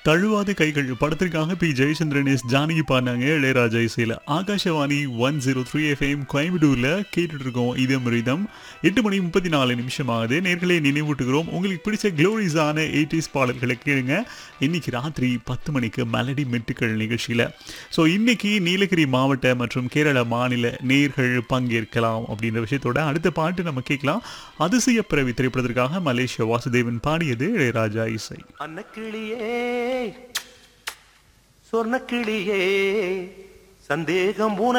தழுவாத கைகள் படத்திற்காக B Jayachandran S Janaki பாடினாங்க இளையராஜா இசையில் Akashvani one zero three FM கோயம்புத்தூரில் கேட்டுட்டு இருக்கோம் இதம் ரிதம் எட்டு மணி முப்பத்தி நாலு நிமிஷம் ஆகுது நேர்களே நினைவூட்டுகிறோம் உங்களுக்கு பிடிச்ச க்ளோரிஸான எயிட்டிஸ் பாடல்களை கேளுங்க இன்னைக்கு ராத்திரி பத்து மணிக்கு மெலடி மெட்டுக்கள் நிகழ்ச்சியில் ஸோ இன்னைக்கு நீலகிரி மாவட்ட மற்றும் கேரள மாநில நேர்கள் பங்கேற்கலாம் அப்படின்ற விஷயத்தோட அடுத்த பாட்டு நம்ம கேட்கலாம் அதிசய பிறவி திரைப்படத்திற்காக மலேசியா வாசுதேவன் பாடியது இளையராஜா இசை அன்னக்கிளியே சொர்ணக்கிளியே சந்தேகம் உன